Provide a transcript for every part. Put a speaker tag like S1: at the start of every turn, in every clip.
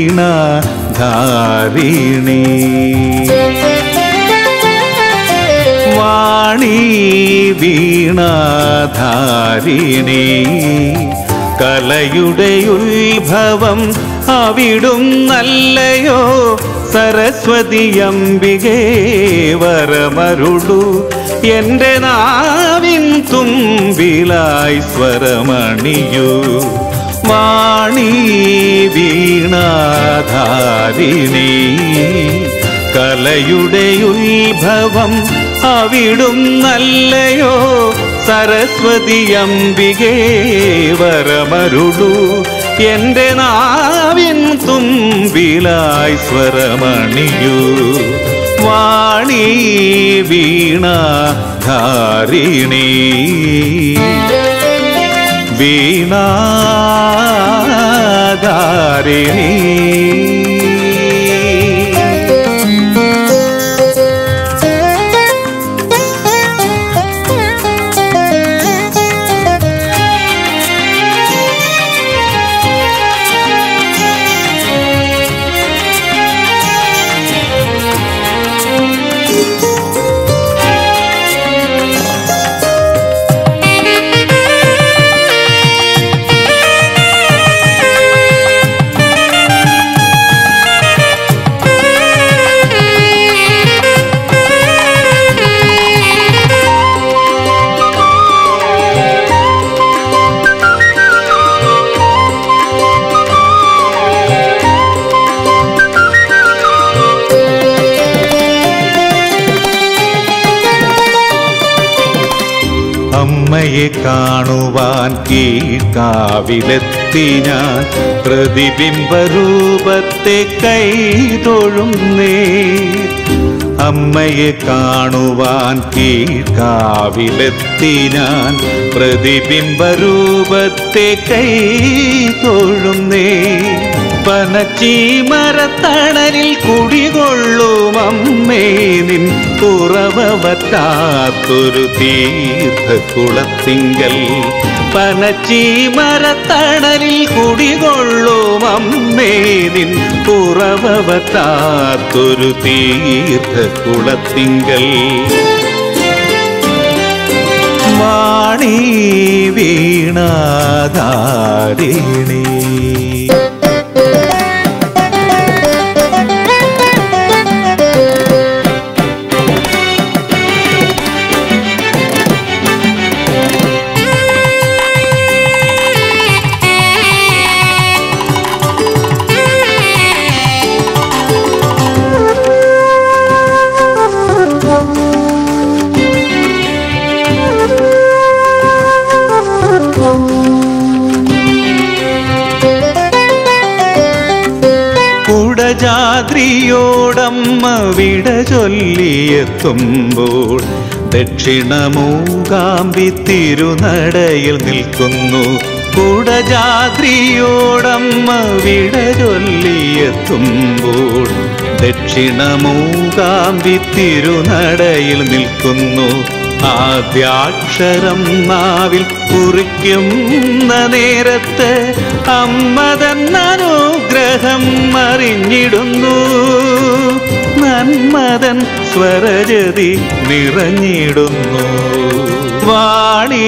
S1: വീണാധാരിണി വാണി വീണാധാരിണി കലയുടെ ഉത്ഭവം അവിടും നല്ലയോ സരസ്വതി അംബികേ വരമരുളു എൻ്റെ നാവിൻ തുമ്പിലായി സ്വരമണിയൂ വാണി വീണാധാരിണി കലയുടെ ഉത്ഭവം അവിടും നല്ലയോ സരസ്വതി അംബികേ വരമരുളു എൻ്റെ നാവിൻ തുമ്പിലായി സ്വരമണിയൂ വാണി വീണാധാരിണി വീണാധാരിണി അമ്മയെ കാണുവാൻ കീഴ്ക്കാവിലെത്തി ഞാൻ പ്രതിബിംബരൂപത്തെ കൈതൊഴുന്നേ അമ്മയെ കാണുവാൻ കീഴ്ക്കാവിലെത്തി ഞാൻ പ്രതിബിംബരൂപത്തെ കൈതൊഴുന്നേ പനച്ചീമരത്തണലിൽ കുടികൊള്ളും അമ്മേ നിൻ കുറവറ്റാത്തൊരു തീർത്ഥക്കുളത്തിങ്കൽ പനച്ചീമരത്തണലിൽ കുടികൊള്ളും അമ്മേ നിൻ കുറവറ്റാത്തൊരു തീർത്ഥക്കുളത്തിങ്കൽ വാണി വീണാധാരിണി കുടജാദ്രിയോടമ്മ വിട ചൊല്ലിയെത്തുമ്പോൾ ദക്ഷിണമൂകാമ്പി തിരുനടയിൽ നിൽക്കുന്നു കുടജാദ്രിയോടമ്മ വിട ചൊല്ലിയെത്തുമ്പോൾ ദക്ഷിണമൂകാമ്പി തിരുനടയിൽ നിൽക്കുന്നു ആദ്യാക്ഷരം നാവിൽ കുറിക്കുന്ന നേരത്ത് അമ്മതൻ അനുഗ്രഹം അറിഞ്ഞിടുന്നു നന്മതൻ സ്വരജതി നിറഞ്ഞിടുന്നു വാണി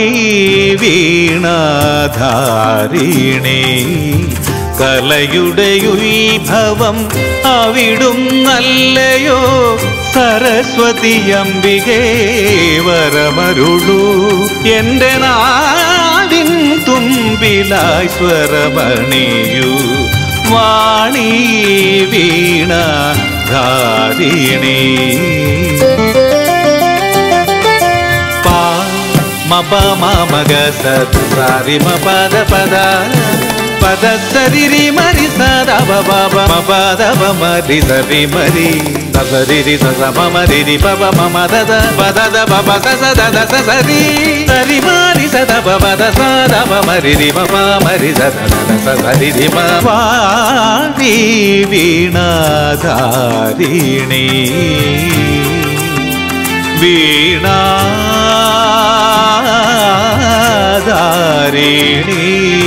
S1: വീണാധാരിണി കലയുടെ ഉത്ഭവം അവിടും നല്ലയോ സരസ്വതി അംബികേ വരമരുളൂ എൻ്റെ നാവിൻ തുമ്പിലായി സ്വരമണിയൂ വാണി വീണ ധാരിണി പാ മപ മഗ സരി മപദ പദ പദ സരി മരി സദ ബബ മപദ മരി സരി മരി സരി സസ മമ രി പബ മമ ദദ പദ ബബ സസ ദദ സരി സരി മരി സദ ബബ ദ സദ മരി രി മപ മരി സദ ദദ സരി രി മ വാണി വീണാധാരിണി വീണാധാരിണി